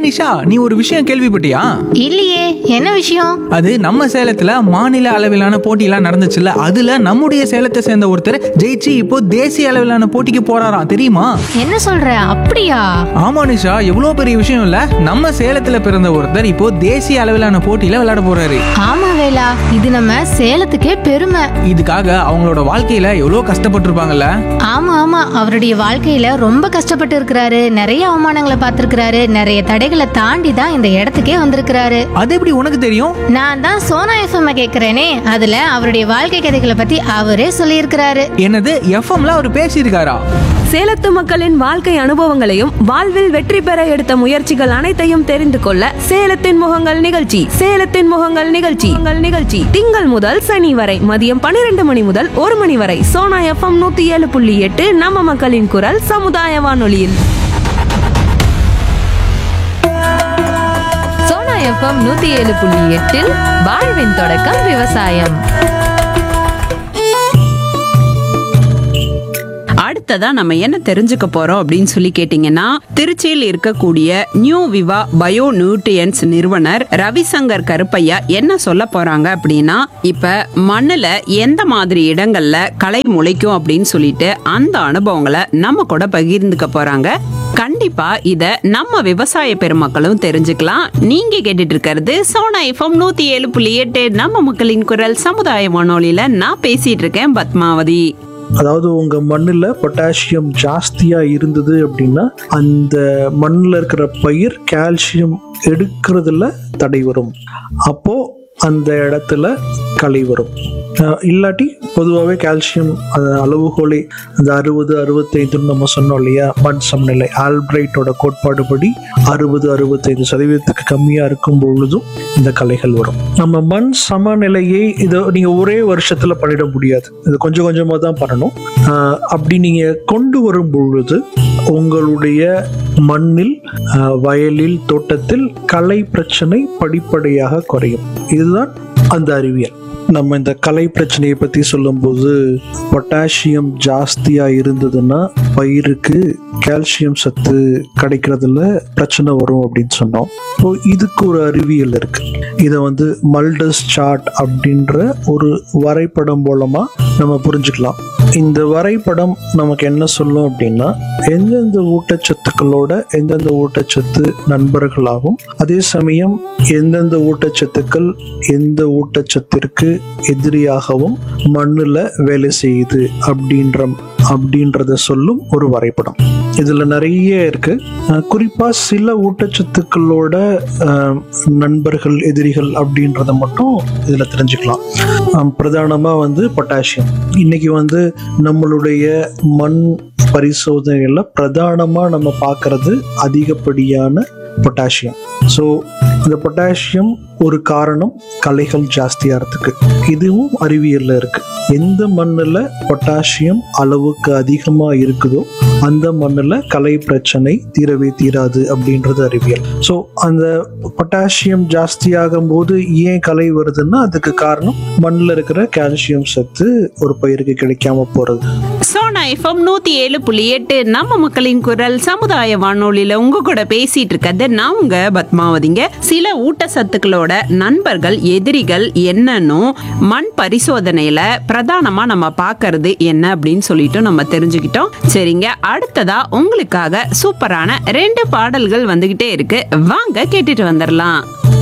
நிஷா நீ ஒரு விஷயம் கேள்விப்பட்டியா இல்லையே என்ன விஷயம் அது நம்ம சேலத்துல மாநில அளவிலான போட்டியெல்லாம் நடந்துச்சுல்ல அதுல நம்முடைய சேலத்தை சேர்ந்த ஒருத்தர் ஜெயிச்சு இப்போ தேசிய அளவிலான போட்டிக்கு போறாராம் தெரியுமா என்ன சொல்ற அப்படியா ஆமா நிஷா எவ்வளவு பெரிய விஷயம் இல்ல நம்ம சேலத்துல பிறந்த ஒருத்தர் இப்போ தேசிய அளவிலான போட்டியில விளையாட போறாரு ஆமா வேலா இது நம்ம சேலத்துக்கே பெருமை இதுக்காக அவங்களோட வாழ்க்கையில எவ்வளவு கஷ்டப்பட்டிருப்பாங்கல்ல ஆமா ஆமா அவருடைய வாழ்க்கையில ரொம்ப கஷ்டப்பட்டு இருக்கிறாரு நிறைய அவமானங்களை பார்த்திருக்கிறாரு நிறைய தடைகளை தாண்டி தான் இந்த இடத்துக்கே வந்திருக்கிறாரு அது எப்படி உனக்கு தெரியும் நான் தான் சோனா எஃப்எம் கேக்குறேனே அதுல அவருடைய வாழ்க்கை கதைகளை பத்தி அவரே சொல்லியிருக்கிறாரு என்னது எஃப்எம்ல அவர் பேசியிருக்காரா சேலத்து மக்களின் வாழ்க்கை அனுபவங்களையும் வாழ்வில் வெற்றி பெற எடுத்த முயற்சிகள் அனைத்தையும் தெரிந்து கொள்ள சேலத்தின் முகங்கள் நிகழ்ச்சி சேலத்தின் முகங்கள் நிகழ்ச்சி உங்கள் நிகழ்ச்சி திங்கள் முதல் சனி வரை மதியம் பன்னிரண்டு மணி முதல் ஒரு மணி வரை சோனா எஃப்எம் நூத்தி ஏழு புள்ளி எட்டு நம்ம மக்களின் குரல் சமுதாய வானொலியில் சோனா எஃப்எம் நூத்தி ஏழு புள்ளி எட்டில் வாழ்வின் தொடக்கம் விவசாயம் அடுத்ததா நம்ம என்ன தெரிஞ்சுக்க போறோம் அப்படின்னு சொல்லி கேட்டீங்கன்னா திருச்சியில் இருக்கக்கூடிய நியூ விவா பயோ நியூட்ரியன்ஸ் நிறுவனர் ரவிசங்கர் கருப்பையா என்ன சொல்ல போறாங்க அப்படின்னா இப்ப மண்ணுல எந்த மாதிரி இடங்கள்ல களை முளைக்கும் அப்படின்னு சொல்லிட்டு அந்த அனுபவங்களை நம்ம கூட பகிர்ந்துக்க போறாங்க கண்டிப்பா இத நம்ம விவசாய பெருமக்களும் தெரிஞ்சுக்கலாம் நீங்க கேட்டுட்டு இருக்கிறது சோனா எஃப்எம் நூத்தி ஏழு புள்ளி எட்டு நம்ம மக்களின் குரல் சமுதாய வானொலியில நான் பேசிட்டு இருக்கேன் பத்மாவதி அதாவது உங்க மண்ணுல பொட்டாசியம் ஜாஸ்தியா இருந்தது அப்படின்னா அந்த மண்ணுல இருக்கிற பயிர் கால்சியம் எடுக்கிறதுல தடை வரும் அப்போ அந்த இடத்துல களை வரும் அஹ் இல்லாட்டி பொதுவாகவே கால்சியம் அந்த அளவுகோலை அந்த அறுபது அறுபத்தைந்துன்னு நம்ம சொன்னோம் இல்லையா மண் சமநிலை ஆல்பிரைட்டோட கோட்பாடு படி அறுபது அறுபத்தைந்து சதவீதத்துக்கு கம்மியாக இருக்கும் பொழுதும் இந்த கலைகள் வரும் நம்ம மண் சமநிலையை இதை நீங்கள் ஒரே வருஷத்தில் பண்ணிட முடியாது இது கொஞ்சம் கொஞ்சமாக தான் பண்ணணும் ஆஹ் அப்படி நீங்கள் கொண்டு வரும் பொழுது உங்களுடைய மண்ணில் ஆஹ் வயலில் தோட்டத்தில் களை பிரச்சனை படிப்படியாக குறையும் இதுதான் அந்த அறிவியல் நம்ம இந்த கலை பிரச்சனையை பற்றி சொல்லும்போது பொட்டாசியம் ஜாஸ்தியாக இருந்ததுன்னா பயிருக்கு கால்சியம் சத்து கிடைக்கிறதுல பிரச்சனை வரும் அப்படின்னு சொன்னோம் ஸோ இதுக்கு ஒரு அறிவியல் இருக்கு இதை வந்து மல்டஸ் சார்ட் அப்படின்ற ஒரு வரைபடம் மூலமாக நம்ம புரிஞ்சுக்கலாம் இந்த வரைபடம் நமக்கு என்ன சொல்லும் அப்படின்னா எந்தெந்த ஊட்டச்சத்துக்களோட எந்தெந்த ஊட்டச்சத்து நண்பர்களாகும் அதே சமயம் எந்தெந்த ஊட்டச்சத்துக்கள் எந்த ஊட்டச்சத்திற்கு எதிரியாகவும் மண்ணுல வேலை செய்யுது அப்படின்ற அப்படின்றத சொல்லும் ஒரு வரைபடம் இதுல நிறைய இருக்கு அஹ் குறிப்பா சில ஊட்டச்சத்துக்களோட அஹ், நண்பர்கள் எதிரிகள் அப்படின்றத மட்டும் இதுல தெரிஞ்சுக்கலாம் அஹ், பிரதானமா வந்து பொட்டாசியம் இன்னைக்கு வந்து நம்மளுடைய மண் பரிசோதனைகள்ல பிரதானமா நம்ம பார்க்கறது அதிகப்படியான பொட்டாசியம் ஸோ இந்த பொட்டாசியம் ஒரு காரணம் களைகள் ஜாஸ்தியாகிறதுக்கு இதுவும் அறிவியல்ல இருக்கு எந்த மண்ணில் பொட்டாசியம் அளவுக்கு அதிகமாக இருக்குதோ அந்த மண்ணில் கலை பிரச்சனை தீரவே தீராது அப்படின்றது அறிவியல் ஸோ அந்த பொட்டாசியம் ஜாஸ்தியாகும் போது ஏன் கலை வருதுன்னா அதுக்கு காரணம் மண்ணில் இருக்கிற கால்சியம் சத்து ஒரு பயிருக்கு கிடைக்காம போறது சோனா எஃப்எம் நூத்தி ஏழு புள்ளி எட்டு நம்ம மக்களின் குரல் சமுதாய வானொலியில உங்க கூட பேசிட்டு இருக்கிறது நான் உங்க பத்மாவதிங்க சில ஊட்டச்சத்துக்களோட நண்பர்கள் எதிரிகள் என்னன்னும் மண் பரிசோதனையில பிரதானமா நம்ம பார்க்கறது என்ன அப்படின்னு சொல்லிட்டு நம்ம தெரிஞ்சுக்கிட்டோம் சரிங்க அடுத்ததா உங்களுக்காக சூப்பரான ரெண்டு பாடல்கள் வந்துகிட்டே இருக்கு வாங்க கேட்டுட்டு வந்துடலாம்